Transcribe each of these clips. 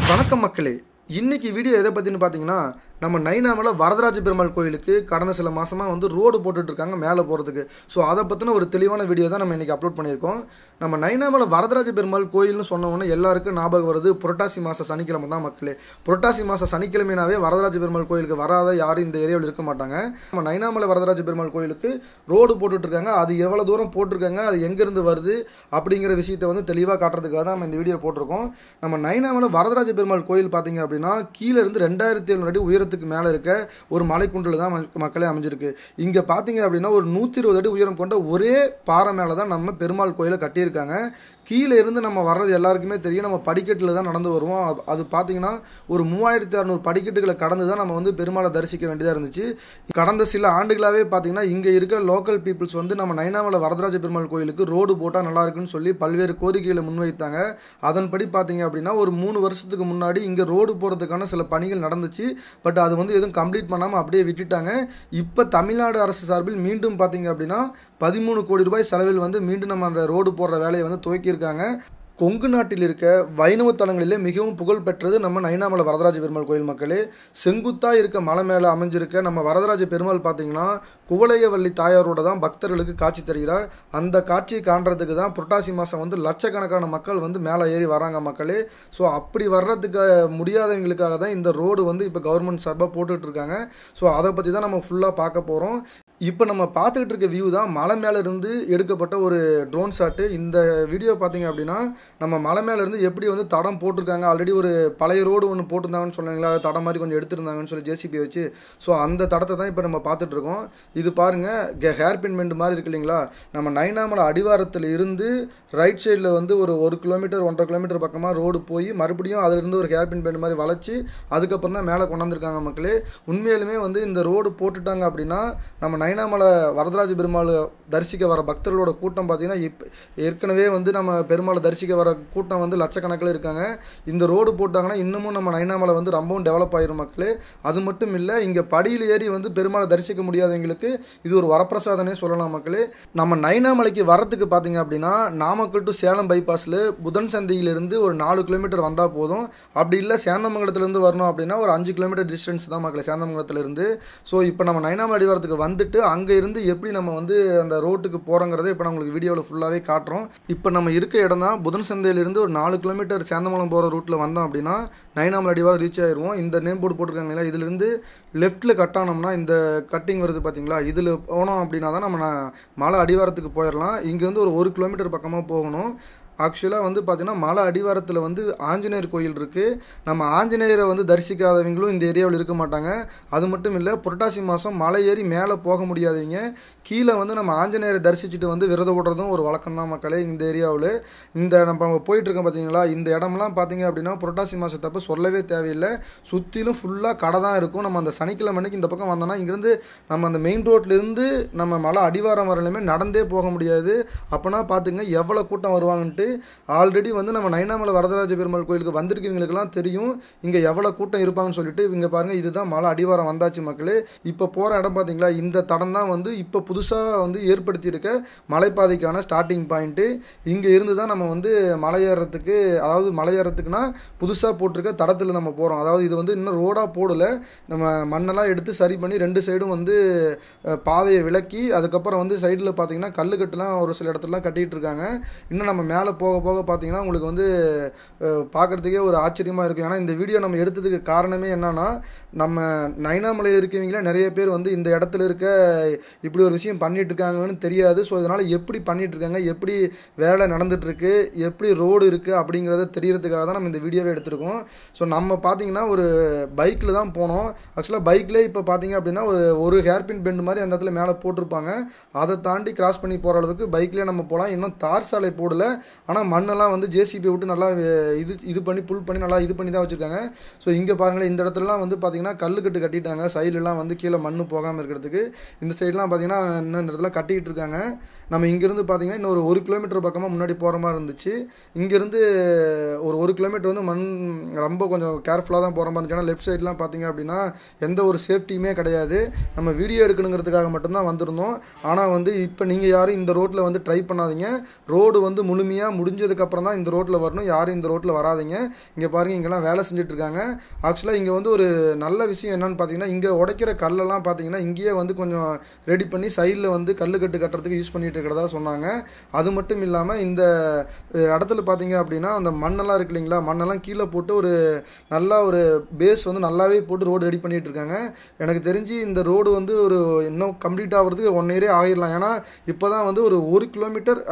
வணக்கம் மக்களே இன்னைக்கு வீடியோ எதை பற்றினு பார்த்தீங்கன்னா நம்ம நைனாமலை வரதராஜ பெருமாள் கோயிலுக்கு கடந்த சில மாதமாக வந்து ரோடு போட்டுட்டு இருக்காங்க மேலே போகிறதுக்கு ஸோ அதை பற்றின ஒரு தெளிவான வீடியோ தான் நம்ம இன்றைக்கி அப்லோட் பண்ணியிருக்கோம் நம்ம நைனாமலை வரதராஜ பெருமாள் கோயில்னு சொன்ன உடனே எல்லாருக்கும் ஞாபகம் வருது புரட்டாசி மாத சனிக்கிழமை தான் மக்களே புரட்டாசி மாத சனிக்கிழமைனாவே வரதராஜ பெருமாள் கோயிலுக்கு வராத யாரும் இந்த ஏரியாவில் இருக்க மாட்டாங்க நம்ம நைனாமலை வரதராஜ பெருமாள் கோயிலுக்கு ரோடு போட்டுட்டு இருக்காங்க அது எவ்வளோ தூரம் போட்டிருக்காங்க அது எங்கேருந்து வருது அப்படிங்கிற விஷயத்தை வந்து தெளிவாக காட்டுறதுக்காக தான் நம்ம இந்த வீடியோ போட்டிருக்கோம் நம்ம நைனாமலை வரதராஜ பெருமாள் கோயில் பார்த்தீங்க அப்படின்னா கீழே இருந்து ரெண்டாயிரத்தி எழுநூறு அடி உயரத்துக்கு மேலே இருக்க ஒரு மலைக்குன்றில் தான் ம- மக்களே அமைஞ்சிருக்கு இங்கே பார்த்தீங்க அப்படின்னா ஒரு நூற்றி இருபது அடி உயரம் கொண்ட ஒரே பாறை மேலே தான் நம்ம பெருமாள் கோயிலை கட்டியிருக்காங்க கீழே இருந்து நம்ம வர்றது எல்லாருக்குமே தெரியும் நம்ம படிக்கட்டில் தான் நடந்து வருவோம் அது- அது பார்த்தீங்கன்னா ஒரு மூவாயிரத்தி அறநூறு படிக்கட்டுகளை கடந்து தான் நம்ம வந்து பெருமாளை தரிசிக்க வேண்டியதாக இருந்துச்சு கடந்த சில ஆண்டுகளாகவே பார்த்தீங்கன்னா இங்கே இருக்க லோக்கல் பீப்புள்ஸ் வந்து நம்ம நைனாமலை வரதராஜ பெருமாள் கோயிலுக்கு ரோடு போட்டால் நல்லா இருக்குன்னு சொல்லி பல்வேறு கோரிக்கைகளை முன்வைத்தாங்க அதன்படி பார்த்தீங்க அப்படின்னா ஒரு மூணு வருஷத்துக்கு முன்னாடி இங்கே ரோடு போகிறதுக்கான சில பணிகள் நடந்துச்சு பட் அது வந்து எதுவும் கம்ப்ளீட் பண்ணாமல் அப்படியே விட்டுட்டாங்க இப்போ தமிழ்நாடு அரசு சார்பில் மீண்டும் பார்த்தீங்க அப்படின்னா பதிமூணு கோடி ரூபாய் செலவில் வந்து மீண்டும் நம்ம அந்த ரோடு போடுற வேலையை வந்து துவக்கியிருக்காங்க கொங்கு நாட்டில் இருக்க வைணவ தலங்களிலே மிகவும் புகழ் பெற்றது நம்ம நைனாமலை வரதராஜ பெருமாள் கோயில் மக்களே செங்குத்தா இருக்க மலை மேலே அமைஞ்சிருக்க நம்ம வரதராஜ பெருமாள் பார்த்தீங்கன்னா குவளையவள்ளி தாயாரோட தான் பக்தர்களுக்கு காட்சி தருகிறார் அந்த காட்சியை காண்றதுக்கு தான் புரட்டாசி மாதம் வந்து லட்சக்கணக்கான மக்கள் வந்து மேலே ஏறி வராங்க மக்களே ஸோ அப்படி வர்றதுக்கு முடியாதவங்களுக்காக தான் இந்த ரோடு வந்து இப்போ கவர்மெண்ட் சார்பாக போட்டுட்டு இருக்காங்க ஸோ அதை பற்றி தான் நம்ம ஃபுல்லாக பார்க்க போகிறோம் இப்போ நம்ம பார்த்துக்கிட்டு இருக்க வியூ தான் மலை மேலே இருந்து எடுக்கப்பட்ட ஒரு ட்ரோன் ஷாட்டு இந்த வீடியோ பார்த்தீங்க அப்படின்னா நம்ம மலை மேலே இருந்து எப்படி வந்து தடம் போட்டிருக்காங்க ஆல்ரெடி ஒரு பழைய ரோடு ஒன்று போட்டிருந்தாங்கன்னு சொன்னாங்களா அது தடம் மாதிரி கொஞ்சம் எடுத்திருந்தாங்கன்னு சொல்லி ஜேசிபி வச்சு ஸோ அந்த தடத்தை தான் இப்போ நம்ம பார்த்துட்டு இருக்கோம் இது பாருங்கள் ஹேர் பின் பெண்ட் மாதிரி இருக்கு இல்லைங்களா நம்ம நைனாமலை அடிவாரத்தில் இருந்து ரைட் சைடில் வந்து ஒரு ஒரு கிலோமீட்டர் ஒன்றரை கிலோமீட்டர் பக்கமாக ரோடு போய் மறுபடியும் அதிலிருந்து ஒரு ஹேர் பின் பெண்ட் மாதிரி வளைச்சி அதுக்கப்புறம் தான் மேலே கொண்டாந்துருக்காங்க மக்களே உண்மையிலுமே வந்து இந்த ரோடு போட்டுட்டாங்க அப்படின்னா நம்ம நைனாமலை வரதராஜ பெருமாள் தரிசிக்க வர பக்தர்களோட கூட்டம் பார்த்தீங்கன்னா இப்போ ஏற்கனவே வந்து நம்ம பெருமாளை தரிசிக்க வர கூட்டம் வந்து லட்சக்கணக்கில் இருக்காங்க இந்த ரோடு போட்டாங்கன்னா இன்னமும் நம்ம நைனாமலை வந்து ரொம்பவும் டெவலப் ஆயிரும் மக்களே அது மட்டும் இல்லை இங்கே படியில் ஏறி வந்து பெருமாளை தரிசிக்க முடியாதவங்களுக்கு இது ஒரு வரப்பிரசாதனே சொல்லலாம் மக்களே நம்ம நைனாமலைக்கு வரத்துக்கு பார்த்தீங்க அப்படின்னா நாமக்கல் டு சேலம் பைபாஸில் புதன் சந்தையிலிருந்து ஒரு நாலு கிலோமீட்டர் வந்தால் போதும் அப்படி இல்லை சேந்தமங்கலத்துலேருந்து வரணும் அப்படின்னா ஒரு அஞ்சு கிலோமீட்டர் டிஸ்டன்ஸ் தான் மக்களே சேந்தமங்கலத்துலேருந்து ஸோ இப்போ நம்ம நைனாமலை அடிவாரத்துக்கு வந்துட்டு அங்கே இருந்து எப்படி நம்ம வந்து அந்த ரோட்டுக்கு போகிறோங்கிறத இப்போ நான் உங்களுக்கு வீடியோவில் ஃபுல்லாகவே காட்டுறோம் இப்போ நம்ம இருக்க இடம் தான் புதன் சந்தையிலிருந்து ஒரு நாலு கிலோமீட்டர் சேந்தமங்கலம் போகிற ரூட்டில் வந்தோம் அப்படின்னா நைனாமலை அடிவாரம் ரீச் ஆயிடுவோம் இந்த நேம் போர்டு போட்டிருக்காங்களா இதுலேருந்து லெஃப்ட்டில் கட் ஆனோம்னா இந்த கட்டிங் வருது பார்த்தீங்களா இதில் போனோம் அப்படின்னா தான் நம்ம ந- மலை அடிவாரத்துக்கு போயிடலாம் இங்கேருந்து ஒரு ஒரு கிலோமீட்டர் பக்கமாக போகணும் ஆக்சுவலாக வந்து பார்த்தீங்கன்னா மலை அடிவாரத்தில் வந்து ஆஞ்சநேயர் கோயில் இருக்குது நம்ம ஆஞ்சநேயரை வந்து தரிசிக்காதவங்களும் இந்த ஏரியாவில் இருக்க மாட்டாங்க அது மட்டும் இல்லை புரட்டாசி மாதம் மலை ஏறி மேலே போக முடியாதவங்க கீழே வந்து நம்ம ஆஞ்சநேயரை தரிசிச்சுட்டு வந்து விரதம் விடுறதும் ஒரு வழக்கம் தான் மக்களே இந்த ஏரியாவில் இந்த நம்ம போயிட்டு இருக்கோம் பார்த்தீங்களா இந்த இடம்லாம் பார்த்தீங்க அப்படின்னா புரட்டாசி மாதத்தப்போ சொல்லவே தேவையில்லை சுற்றிலும் ஃபுல்லாக கடை தான் இருக்கும் நம்ம அந்த சனிக்கிழமை அன்னைக்கு இந்த பக்கம் வந்தோம்னா இங்கேருந்து நம்ம அந்த மெயின் ரோட்லேருந்து நம்ம மலை அடிவாரம் வரலையுமே நடந்தே போக முடியாது அப்போனா பார்த்துங்க எவ்வளோ கூட்டம் வருவாங்கன்ட்டு ஆல்ரெடி வந்து நம்ம நைனாமலை வரதராஜ பெருமாள் கோயிலுக்கு வந்திருக்கவங்களுக்கெல்லாம் தெரியும் இங்கே எவ்வளோ கூட்டம் இருப்பாங்கன்னு சொல்லிட்டு இங்கே பாருங்கள் இதுதான் மலை அடிவாரம் வந்தாச்சு மக்களே இப்போ போகிற இடம் பார்த்தீங்களா இந்த தடம் தான் வந்து இப்போ புதுசாக வந்து ஏற்படுத்தியிருக்க மலைப்பாதைக்கான ஸ்டார்டிங் பாயிண்ட்டு இங்கே இருந்து தான் நம்ம வந்து மலை ஏறுறதுக்கு அதாவது மலை ஏறுறதுக்குன்னா புதுசாக போட்டிருக்க தடத்தில் நம்ம போகிறோம் அதாவது இது வந்து இன்னும் ரோடாக போடல நம்ம மண்ணெல்லாம் எடுத்து சரி பண்ணி ரெண்டு சைடும் வந்து அஹ், பாதையை விலக்கி அதுக்கப்புறம் வந்து சைடில் பார்த்தீங்கன்னா கல்லுக்கட்டுலாம் ஒரு சில இடத்துலலாம் கட்டிகிட்டு இருக்காங்க இன்னும் நம்ம மேலே போக போக பார்த்தீங்கன்னா உங்களுக்கு வந்து அஹ், பார்க்கறதுக்கே ஒரு ஆச்சரியமாக இருக்கும் ஏன்னா இந்த வீடியோ நம்ம எடுத்ததுக்கு காரணமே என்னன்னா நம்ம நைனாமலையில் இருக்கவங்களே நிறைய பேர் வந்து இந்த இடத்துல இருக்க இப்படி ஒரு விஷயம் பண்ணிட்டு இருக்காங்கன்னு தெரியாது ஸோ இதனால் எப்படி பண்ணிட்டு இருக்காங்க எப்படி வேலை நடந்துட்டு இருக்கு எப்படி ரோடு இருக்குது அப்படிங்கிறத தெரியறதுக்காக தான் நம்ம இந்த வீடியோவை எடுத்திருக்கோம் ஸோ நம்ம பார்த்தீங்கன்னா ஒரு பைக்கில் தான் போனோம் ஆக்சுவலாக பைக்லேயே இப்போ பார்த்தீங்க அப்படின்னா ஒரு ஒரு ஹேர்பின் பெண்ட் மாதிரி அந்த இடத்துல மேலே போட்டிருப்பாங்க அதை தாண்டி கிராஸ் பண்ணி போகிற அளவுக்கு பைக்லேயே நம்ம போகலாம் இன்னும் தார் சாலை போடல ஆனால் மண்ணெல்லாம் வந்து ஜேசிபி விட்டு நல்லா அஹ், இது இது பண்ணி புல் பண்ணி நல்லா இது பண்ணி தான் வச்சுருக்காங்க ஸோ இங்கே பாருங்களேன் இந்த இடத்துலலாம் வந்து பார்த்தீங்கன்னா கல்லுக்கட்டு கட்டிட்டாங்க சைடுலாம் வந்து கீழே மண்ணு போகாமல் இருக்கிறதுக்கு இந்த சைட்லாம் பார்த்தீங்கன்னா இன்னும் இந்த இடத்துல கட்டிக்கிட்டு இருக்காங்க நம்ம இங்கேருந்து பார்த்தீங்கன்னா இன்னும் ஒரு ஒரு கிலோமீட்டர் பக்கமாக முன்னாடி போகிற மாதிரி இருந்துச்சு இங்கேருந்து ஒரு ஒரு கிலோமீட்டர் வந்து மண் ரொம்ப கொஞ்சம் கேர்ஃபுல்லாக தான் போகிற மாதிரி இருந்துச்சு ஏன்னா லெஃப்ட் சைட்லாம் பார்த்தீங்க அப்படின்னா எந்த ஒரு சேஃப்டியுமே கிடையாது நம்ம வீடியோ எடுக்கணுங்கிறதுக்காக மட்டும்தான் வந்திருந்தோம் ஆனால் வந்து இப்போ நீங்கள் யாரும் இந்த ரோட்டில் வந்து ட்ரை பண்ணாதீங்க ரோடு வந்து முழுமையாக முடிஞ்சதுக்கப்புறம் தான் இந்த ரோட்டில் வரணும் யாரும் இந்த ரோட்டில் வராதீங்க இங்கே பாருங்க இங்கெல்லாம் வேலை செஞ்சுட்டு இருக்காங்க ஆக்சுவலாக இங்கே வந்து ஒரு நல்ல விஷயம் என்னன்னு பார்த்தீங்கன்னா இங்கே உடைக்கிற கல்லெல்லாம் பார்த்தீங்கன்னா இங்கேயே வந்து கொஞ்சம் ரெடி பண்ணி சைடில் வந்து கல்லுக்கட்டு கட்டுறதுக்கு யூஸ் பண்ணிட்டு இருக்கிறதா சொன்னாங்க அது மட்டும் இல்லாமல் இந்த அஹ், இடத்துல பார்த்தீங்க அப்படின்னா அந்த மண்ணெல்லாம் இருக்கு இல்லைங்களா மண்ணெல்லாம் கீழே போட்டு ஒரு நல்லா ஒரு பேஸ் வந்து நல்லாவே போட்டு ரோடு ரெடி பண்ணிட்டு இருக்காங்க எனக்கு தெரிஞ்சு இந்த ரோடு வந்து ஒரு இன்னும் கம்ப்ளீட் ஆகிறதுக்கு ஒன் இயரே ஆகிடலாம் ஏன்னா இப்போ தான் வந்து ஒரு ஒரு கிலோமீட்டர்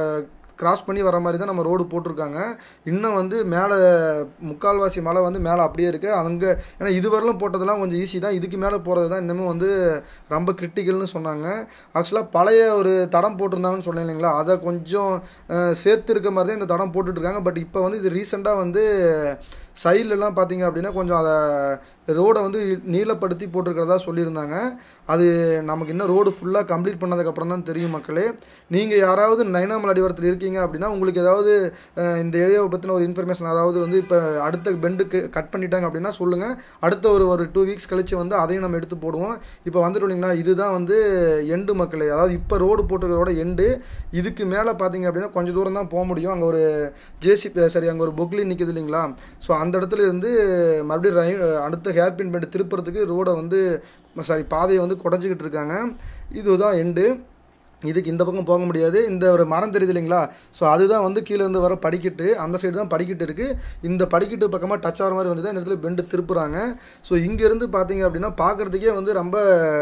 கிராஸ் பண்ணி வர மாதிரி தான் நம்ம ரோடு போட்டிருக்காங்க இன்னும் வந்து மேலே முக்கால்வாசி மலை வந்து மேலே அப்படியே இருக்குது அங்கே ஏன்னா இதுவரையிலும் போட்டதெல்லாம் கொஞ்சம் ஈஸி தான் இதுக்கு மேலே போகிறது தான் இன்னமும் வந்து ரொம்ப கிரிட்டிக்கல்னு சொன்னாங்க ஆக்சுவலாக பழைய ஒரு தடம் போட்டிருந்தாங்கன்னு சொன்னேன் இல்லைங்களா அதை கொஞ்சம் அஹ், சேர்த்து இருக்க மாதிரி தான் இந்த தடம் போட்டுட்ருக்காங்க பட் இப்போ வந்து இது ரீசெண்டாக வந்து சைட்லலாம் பார்த்தீங்க அப்படின்னா கொஞ்சம் அதை ரோடை வந்து நீளப்படுத்தி போட்டிருக்கிறதா சொல்லியிருந்தாங்க அது நமக்கு இன்னும் ரோடு ஃபுல்லாக கம்ப்ளீட் பண்ணதுக்கப்புறம் தான் தெரியும் மக்களே நீங்கள் யாராவது நைனாமல் அடிவாரத்தில் இருக்கீங்க அப்படின்னா உங்களுக்கு ஏதாவது அஹ், இந்த ஏரியாவை பற்றின ஒரு இன்ஃபர்மேஷன் அதாவது வந்து இப்போ அடுத்த பெண்டுக்கு கட் பண்ணிட்டாங்க அப்படின்னா சொல்லுங்கள் அடுத்த ஒரு ஒரு டூ வீக்ஸ் கழிச்சு வந்து அதையும் நம்ம எடுத்து போடுவோம் இப்போ வந்துட்டு இல்லைங்களா இதுதான் வந்து எண்டு மக்களே அதாவது இப்போ ரோடு போட்டிருக்கிறதோட எண்டு இதுக்கு மேலே பார்த்தீங்க அப்படின்னா கொஞ்சம் தூரம் தான் போக முடியும் அங்கே ஒரு ஜேசி சரி அங்கே ஒரு பொக்லி நிற்குது இல்லைங்களா ஸோ அந்த இடத்துல இருந்து மறுபடியும் ரை அடுத்த ஹேர்பின் பெண்ட் திருப்புறதுக்கு ரோடை வந்து சாரி பாதையை வந்து குடஞ்சிக்கிட்டு இருக்காங்க இதுதான் எண்டு இதுக்கு இந்த பக்கம் போக முடியாது இந்த ஒரு மரம் தெரியுது இல்லைங்களா ஸோ அதுதான் வந்து கீழே இருந்து வர படிக்கட்டு அந்த சைடு தான் படிக்கட்டு இருக்குது இந்த படிக்கட்டு பக்கமாக டச் ஆகிற மாதிரி வந்து தான் இந்த இடத்துல பெண்டு திருப்புறாங்க ஸோ இங்கேருந்து பார்த்தீங்க அப்படின்னா பார்க்குறதுக்கே வந்து ரொம்ப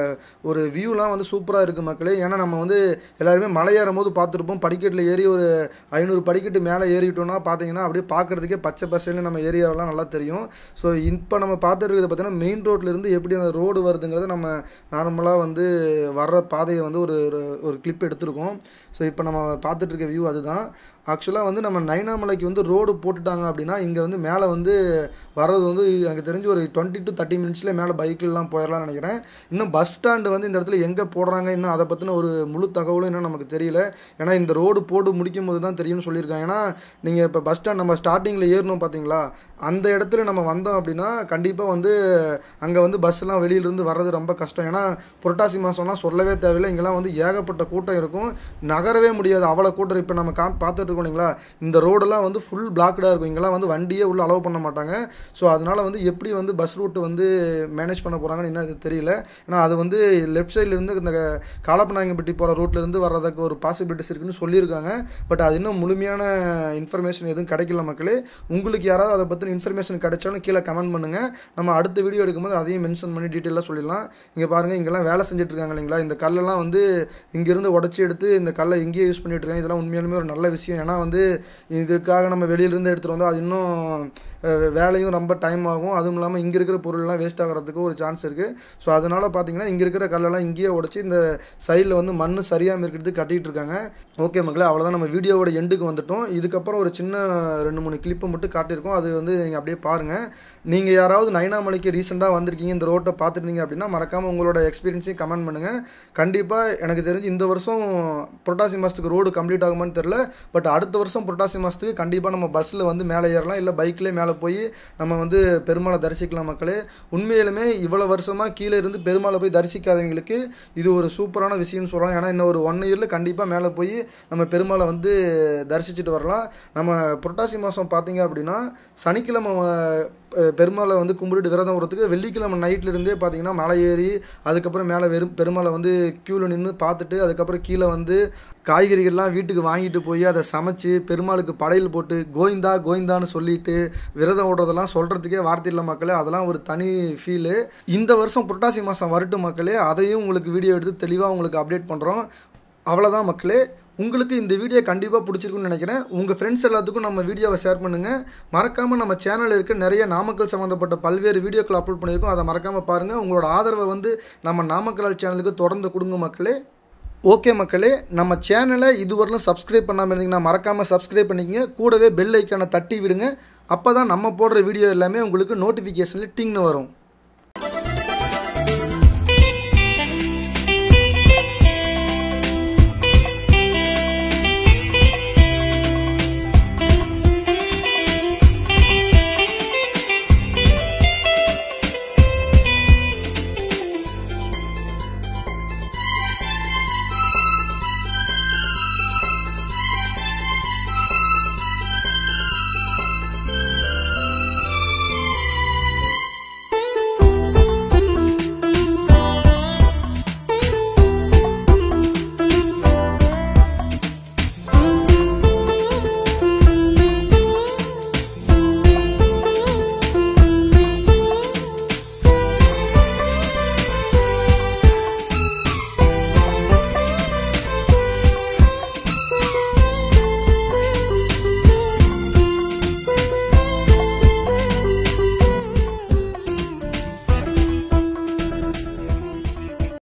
ஒரு வியூலாம் வந்து சூப்பராக இருக்குது மக்களே ஏன்னா நம்ம வந்து எல்லாருமே மலை ஏறும் போது பார்த்துருப்போம் படிக்கட்டில் ஏறி ஒரு ஐநூறு படிக்கட்டு மேலே ஏறிட்டோம்னா பார்த்தீங்கன்னா அப்படியே பார்க்குறதுக்கே பச்சை பசேல்னு நம்ம ஏரியாவெல்லாம் நல்லா தெரியும் ஸோ இப்போ நம்ம பார்த்துட்டு இருக்கிறது பார்த்தீங்கன்னா மெயின் ரோட்லேருந்து எப்படி அந்த ரோடு வருதுங்கிறத நம்ம நார்மலாக வந்து வர்ற பாதையை வந்து ஒரு ஒரு- ஒரு கிளிப் எடுத்திருக்கோம் ஸோ இப்போ நம்ம பார்த்துட்டு இருக்க வியூ அதுதான் ஆக்சுவலாக வந்து நம்ம நைனாமலைக்கு வந்து ரோடு போட்டுட்டாங்க அப்படின்னா இங்கே வந்து மேலே வந்து வர்றது வந்து எனக்கு தெரிஞ்சு ஒரு டுவெண்ட்டி டு தேர்ட்டி மினிட்ஸில் மேலே பைக்கிலலாம் போயிடலாம்னு நினைக்கிறேன் இன்னும் பஸ் ஸ்டாண்டு வந்து இந்த இடத்துல எங்கே போடுறாங்க இன்னும் அதை பற்றின ஒரு முழு தகவலும் இன்னும் நமக்கு தெரியல ஏன்னா இந்த ரோடு போட்டு முடிக்கும் போது தான் தெரியும்னு சொல்லியிருக்காங்க ஏன்னா நீங்கள் இப்போ பஸ் ஸ்டாண்ட் நம்ம ஸ்டார்டிங்கில் ஏறணும் பார்த்தீங்களா அந்த இடத்துல நம்ம வந்தோம் அப்படின்னா கண்டிப்பாக வந்து அங்கே வந்து பஸ்ஸெல்லாம் வெளியிலேருந்து வர்றது ரொம்ப கஷ்டம் ஏன்னா புரட்டாசி மாதம்லாம் சொல்லவே தேவையில்லை இங்கெல்லாம் வந்து ஏகப்பட்ட கூட்டம் இருக்கும் நகரவே முடியாது அவ்வளோ கூட்டம் இப்போ நம்ம கா பார்த்துட்டு இருக்கோம் இல்லைங்களா இந்த ரோடெல்லாம் வந்து ஃபுல் பிளாக்டாக இருக்கும் இங்கெல்லாம் வந்து வண்டியே உள்ள அலோவ் பண்ண மாட்டாங்க ஸோ அதனால் வந்து எப்படி வந்து பஸ் ரூட் வந்து மேனேஜ் பண்ண போகிறாங்கன்னு இன்னும் இது தெரியல ஏன்னா அது வந்து லெஃப்ட் சைட்லேருந்து இந்த காலப்பநாயங்கப்பட்டி போகிற ரூட்லேருந்து வர்றதுக்கு ஒரு பாசிபிலிட்டிஸ் இருக்குன்னு சொல்லியிருக்காங்க பட் அது இன்னும் முழுமையான இன்ஃபர்மேஷன் எதுவும் கிடைக்கல மக்களே உங்களுக்கு யாராவது அதை பற்றின இன்ஃபர்மேஷன் கிடைச்சாலும் கீழே கமெண்ட் பண்ணுங்கள் நம்ம அடுத்த வீடியோ எடுக்கும்போது அதையும் மென்ஷன் பண்ணி டீட்டெயிலாக சொல்லிடலாம் இங்கே பாருங்கள் இங்கெல்லாம் வேலை செஞ்சுட்டு இருக்காங்க இல்லைங்களா இந்த கல்லெல்லாம் வந்து இங்கேருந்து உடச்சி எடுத்து இந்த கல்லை இங்கேயே யூஸ் பண்ணிட்டு இருக்காங்க இதெல்லாம் உண்மையாலுமே ஒரு நல்ல விஷயம் ஏன்னா வந்து இதுக்காக நம்ம வெளியிலேருந்து எடுத்துகிட்டு வந்தால் அது இன்னும் அஹ், வேலையும் ரொம்ப டைம் ஆகும் அதுவும் இல்லாமல் இங்கே இருக்கிற பொருள்லாம் வேஸ்ட் ஆகிறதுக்கு ஒரு சான்ஸ் இருக்குது ஸோ அதனால் பார்த்தீங்கன்னா இங்கே இருக்கிற கல்லெல்லாம் இங்கேயே உடச்சி இந்த சைடில் வந்து மண் சரியாமல் இருக்கிறதுக்கு கட்டிகிட்டு இருக்காங்க ஓகே மக்களே அவ்வளோதான் நம்ம வீடியோவோட எண்டுக்கு வந்துட்டோம் இதுக்கப்புறம் ஒரு சின்ன ரெண்டு மூணு கிளிப்பை மட்டும் காட்டியிருக்கோம் அது வந்து நீங்கள் அப்படியே பாருங்கள் நீங்கள் யாராவது நைனாமலைக்கு ரீசெண்டாக வந்திருக்கீங்க இந்த ரோட்டை பார்த்துருந்தீங்க அப்படின்னா மறக்காமல் உங்களோட எக்ஸ்பீரியன்ஸையும் கமெண்ட் பண்ணுங்கள் கண்டிப்பாக எனக்கு தெரிஞ்சு இந்த வருஷம் புரட்டாசி மாதத்துக்கு ரோடு கம்ப்ளீட் ஆகுமான்னு தெரில பட் அடுத்த வருஷம் புரட்டாசி மாதத்துக்கு கண்டிப்பாக நம்ம பஸ்ஸில் வந்து மேலே ஏறலாம் இல்லை பைக்லேயே மேலே போய் நம்ம வந்து பெருமாளை தரிசிக்கலாம் மக்களே உண்மையிலுமே இவ்வளோ வருஷமாக கீழே இருந்து பெருமாளை போய் தரிசிக்காதவங்களுக்கு இது ஒரு சூப்பரான விஷயம்னு சொல்லலாம் ஏன்னா இன்னும் ஒரு ஒன் இயரில் கண்டிப்பாக மேலே போய் நம்ம பெருமாளை வந்து தரிசிச்சுட்டு வரலாம் நம்ம புரட்டாசி மாதம் பார்த்தீங்க அப்படின்னா சனிக்கிழமை அஹ், பெருமாளை வந்து கும்பிட்டுட்டு விரதம் வரதுக்கு வெள்ளிக்கிழமை நைட்ல இருந்தே பார்த்தீங்கன்னா மலை ஏறி அதுக்கப்புறம் மேலே வெறும் பெருமாளை வந்து க்யூவில் நின்று பார்த்துட்டு அதுக்கப்புறம் கீழே வந்து காய்கறிகள்லாம் வீட்டுக்கு வாங்கிட்டு போய் அதை சமைச்சு பெருமாளுக்கு படையல் போட்டு கோவிந்தா கோவிந்தான்னு சொல்லிட்டு விரதம் ஓடுறதெல்லாம் சொல்கிறதுக்கே வார்த்தை இல்லை மக்களே அதெல்லாம் ஒரு தனி ஃபீலு இந்த வருஷம் புரட்டாசி மாதம் வரட்டும் மக்களே அதையும் உங்களுக்கு வீடியோ எடுத்து தெளிவாக உங்களுக்கு அப்டேட் பண்ணுறோம் அவ்வளோதான் மக்களே உங்களுக்கு இந்த வீடியோ கண்டிப்பாக பிடிச்சிருக்குன்னு நினைக்கிறேன் உங்கள் ஃப்ரெண்ட்ஸ் எல்லாத்துக்கும் நம்ம வீடியோவை ஷேர் பண்ணுங்கள் மறக்காமல் நம்ம சேனலில் இருக்க நிறைய நாமக்கல் சம்மந்தப்பட்ட பல்வேறு வீடியோக்கள் அப்லோட் பண்ணியிருக்கோம் அதை மறக்காமல் பாருங்கள் உங்களோட ஆதரவை வந்து நம்ம நாமக்கல் சேனலுக்கு தொடர்ந்து கொடுங்க மக்களே ஓகே மக்களே நம்ம சேனலை இதுவரையிலும் சப்ஸ்கிரைப் பண்ணாமல் இருந்தீங்கன்னா மறக்காமல் சப்ஸ்கிரைப் பண்ணிக்கங்க கூடவே பெல் ஐக்கானை தட்டி விடுங்க அப்போ தான் நம்ம போடுற வீடியோ எல்லாமே உங்களுக்கு நோட்டிஃபிகேஷனில் டிங்னு வரும்